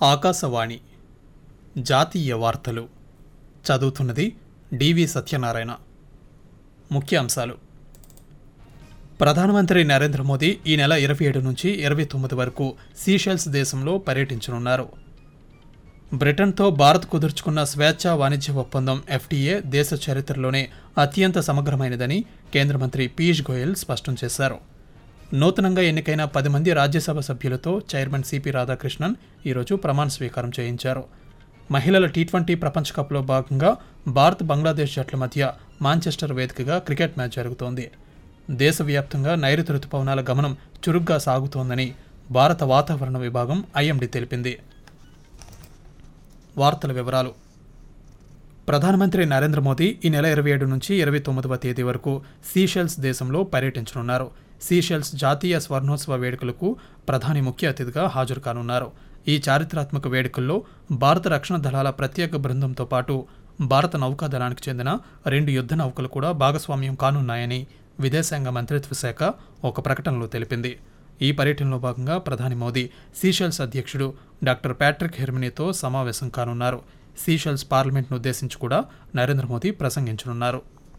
ఆకాశవాణి జాతీయ వార్తలు చదువుతున్నది డివి సత్యనారాయణ ముఖ్య అంశాలు ప్రధానమంత్రి నరేంద్ర మోదీ ఈ నెల ఇరవై ఏడు నుంచి ఇరవై తొమ్మిది వరకు సీషెల్స్ దేశంలో పర్యటించనున్నారు బ్రిటన్తో భారత్ కుదుర్చుకున్న స్వేచ్ఛా వాణిజ్య ఒప్పందం ఎఫ్టీఏ దేశ చరిత్రలోనే అత్యంత సమగ్రమైనదని కేంద్ర మంత్రి పీయూష్ గోయల్ స్పష్టం చేశారు నూతనంగా ఎన్నికైన పది మంది రాజ్యసభ సభ్యులతో చైర్మన్ సిపి రాధాకృష్ణన్ ఈరోజు ప్రమాణ స్వీకారం చేయించారు మహిళల టీ ట్వంటీ ప్రపంచ కప్లో భాగంగా భారత్ బంగ్లాదేశ్ జట్ల మధ్య మాంచెస్టర్ వేదికగా క్రికెట్ మ్యాచ్ జరుగుతోంది దేశవ్యాప్తంగా నైరుతి రుతుపవనాల గమనం చురుగ్గా సాగుతోందని భారత వాతావరణ విభాగం ఐఎండీ తెలిపింది వార్తల వివరాలు ప్రధానమంత్రి నరేంద్ర మోదీ ఈ నెల ఇరవై ఏడు నుంచి ఇరవై తొమ్మిదవ తేదీ వరకు సీషెల్స్ దేశంలో పర్యటించనున్నారు సీషెల్స్ జాతీయ స్వర్ణోత్సవ వేడుకలకు ప్రధాని ముఖ్య అతిథిగా హాజరు కానున్నారు ఈ చారిత్రాత్మక వేడుకల్లో భారత రక్షణ దళాల ప్రత్యేక బృందంతో పాటు భారత నౌకాదళానికి చెందిన రెండు యుద్ధ నౌకలు కూడా భాగస్వామ్యం కానున్నాయని విదేశాంగ మంత్రిత్వ శాఖ ఒక ప్రకటనలో తెలిపింది ఈ పర్యటనలో భాగంగా ప్రధాని మోదీ సీషెల్స్ అధ్యక్షుడు డాక్టర్ ప్యాట్రిక్ హెర్మినీతో సమావేశం కానున్నారు సీషెల్స్ పార్లమెంట్ను ఉద్దేశించి కూడా నరేంద్ర మోదీ ప్రసంగించనున్నారు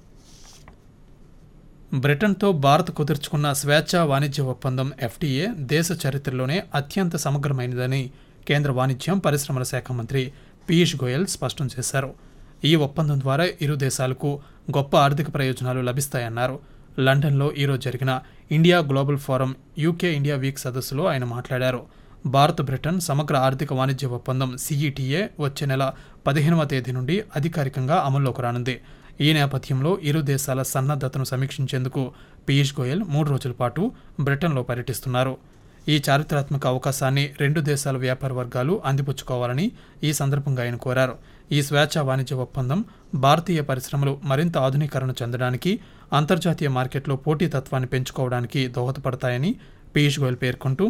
బ్రిటన్తో భారత్ కుదుర్చుకున్న స్వేచ్ఛా వాణిజ్య ఒప్పందం ఎఫ్టీఏ దేశ చరిత్రలోనే అత్యంత సమగ్రమైనదని కేంద్ర వాణిజ్యం పరిశ్రమల శాఖ మంత్రి పీయూష్ గోయల్ స్పష్టం చేశారు ఈ ఒప్పందం ద్వారా ఇరు దేశాలకు గొప్ప ఆర్థిక ప్రయోజనాలు లభిస్తాయన్నారు లండన్లో ఈరోజు జరిగిన India Global Forum UK India Week సదస్సులో ఆయన మాట్లాడారు భారత్ బ్రిటన్ సమగ్ర ఆర్థిక వాణిజ్య ఒప్పందం సిఈటిఏ వచ్చే నెల పదిహేనవ తేదీ నుండి అధికారికంగా అమల్లోకి రానుంది ఈ నేపథ్యంలో ఇరు దేశాల సన్నద్ధతను సమీక్షించేందుకు పీయూష్ గోయల్ మూడు రోజుల పాటు బ్రిటన్లో పర్యటిస్తున్నారు ఈ చారిత్రాత్మక అవకాశాన్ని రెండు దేశాల వ్యాపార వర్గాలు అందిపుచ్చుకోవాలని ఈ సందర్భంగా ఆయన కోరారు ఈ స్వేచ్ఛా వాణిజ్య ఒప్పందం భారతీయ పరిశ్రమలు మరింత ఆధునీకరణ చెందడానికి అంతర్జాతీయ మార్కెట్లో పోటీతత్వాన్ని పెంచుకోవడానికి దోహదపడతాయని పీయూష్ గోయల్ పేర్కొంటూ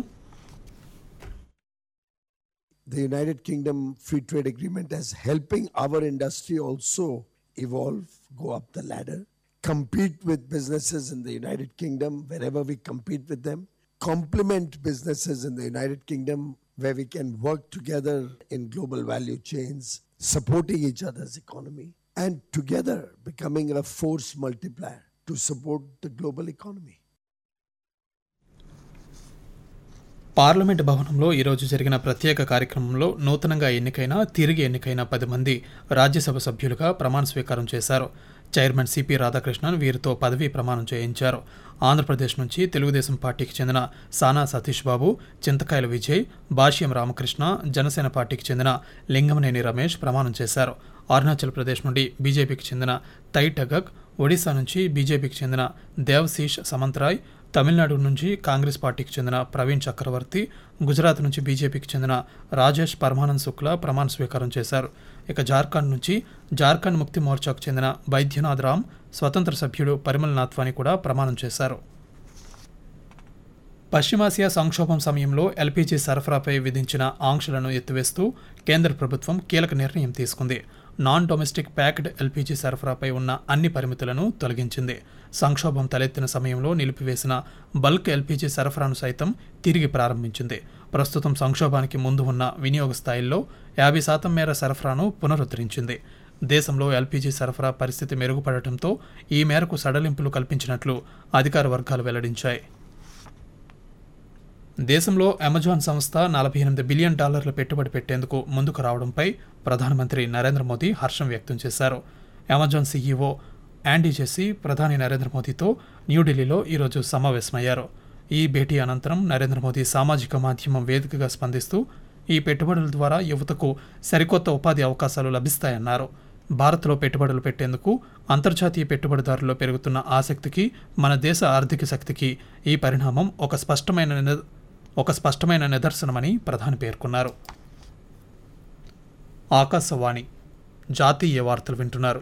the United Kingdom Free Trade Agreement as helping our industry also evolve, go up the ladder, compete with businesses in the United Kingdom wherever we compete with them, complement businesses in the United Kingdom where we can work together in global value chains, supporting each other's economy, and together becoming a force multiplier to support the global economy. Parliament భవనంలో ఈరోజు జరిగిన ప్రత్యేక కార్యక్రమంలో నూతనంగా ఎన్నికైన తిరిగి ఎన్నికైన పది మంది రాజ్యసభ సభ్యులుగా ప్రమాణ స్వీకారం చేశారు చైర్మన్ సిపి రాధాకృష్ణన్ వీరితో పదవీ ప్రమాణం చేయించారు ఆంధ్రప్రదేశ్ నుంచి తెలుగుదేశం పార్టీకి చెందిన సానా సతీష్ బాబు చింతకాయల విజయ్ భాష్యం రామకృష్ణ జనసేన పార్టీకి చెందిన లింగమనేని రమేష్ ప్రమాణం చేశారు అరుణాచల్ ప్రదేశ్ నుండి బీజేపీకి చెందిన తై టగక్ ఒడిశా నుంచి బీజేపీకి చెందిన దేవశీష్ సమంత్రాయ్ తమిళనాడు నుంచి కాంగ్రెస్ పార్టీకి చెందిన ప్రవీణ్ చక్రవర్తి గుజరాత్ నుంచి బీజేపీకి చెందిన రాజేష్ పరమానంద్ శుక్లా ప్రమాణ స్వీకారం చేశారు ఇక జార్ఖండ్ నుంచి జార్ఖండ్ ముక్తి మోర్చాకు చెందిన బైద్యనాథ్ రామ్ స్వతంత్ర సభ్యుడు పరిమల్ నాథ్వాని కూడా ప్రమాణం చేశారు పశ్చిమాసియా సంక్షోభం సమయంలో ఎల్పీజీ సరఫరాపై విధించిన ఆంక్షలను ఎత్తివేస్తూ కేంద్ర ప్రభుత్వం కీలక నిర్ణయం తీసుకుంది నాన్ డొమెస్టిక్ ప్యాక్డ్ ఎల్పీజీ సరఫరాపై ఉన్న అన్ని పరిమితులను తొలగించింది సంక్షోభం తలెత్తిన సమయంలో నిలిపివేసిన బల్క్ ఎల్పీజీ సరఫరాను సైతం తిరిగి ప్రారంభించింది ప్రస్తుతం సంక్షోభానికి ముందు ఉన్న వినియోగ స్థాయిల్లో యాభై శాతం మేర సరఫరాను పునరుద్ధరించింది దేశంలో ఎల్పీజీ సరఫరా పరిస్థితి మెరుగుపడటంతో ఈ మేరకు సడలింపులు కల్పించినట్లు అధికార వర్గాలు వెల్లడించాయి దేశంలో అమెజాన్ సంస్థ నలభై ఎనిమిది బిలియన్ డాలర్ల పెట్టుబడి పెట్టేందుకు ముందుకు రావడంపై ప్రధానమంత్రి నరేంద్ర మోదీ హర్షం వ్యక్తం చేశారు అమెజాన్ సీఈఓ యాండీ జెస్సీ ప్రధాని నరేంద్ర మోదీతో న్యూఢిల్లీలో ఈరోజు సమావేశమయ్యారు ఈ భేటీ అనంతరం నరేంద్ర మోదీ సామాజిక మాధ్యమం వేదికగా స్పందిస్తూ ఈ పెట్టుబడుల ద్వారా యువతకు సరికొత్త ఉపాధి అవకాశాలు లభిస్తాయన్నారు భారత్లో పెట్టుబడులు పెట్టేందుకు అంతర్జాతీయ పెట్టుబడిదారుల్లో పెరుగుతున్న ఆసక్తికి మన దేశ ఆర్థిక శక్తికి ఈ పరిణామం ఒక స్పష్టమైన నిద- ఒక స్పష్టమైన నిదర్శనమని ప్రధాని పేర్కొన్నారు ఆకాశవాణి జాతీయ వార్తలు వింటున్నారు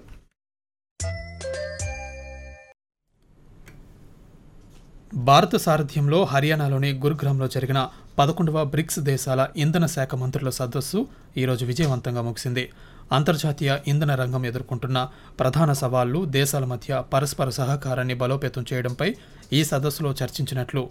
భారత సారథ్యంలో హర్యానాలోని గురుగ్రామ్లో జరిగిన పదకొండవ బ్రిక్స్ దేశాల ఇంధన శాఖ మంత్రుల సదస్సు ఈరోజు విజయవంతంగా ముగిసింది అంతర్జాతీయ ఇంధన రంగం ఎదుర్కొంటున్న ప్రధాన సవాళ్లు దేశాల మధ్య పరస్పర సహకారాన్ని బలోపేతం చేయడంపై ఈ సదస్సులో చర్చించినట్లు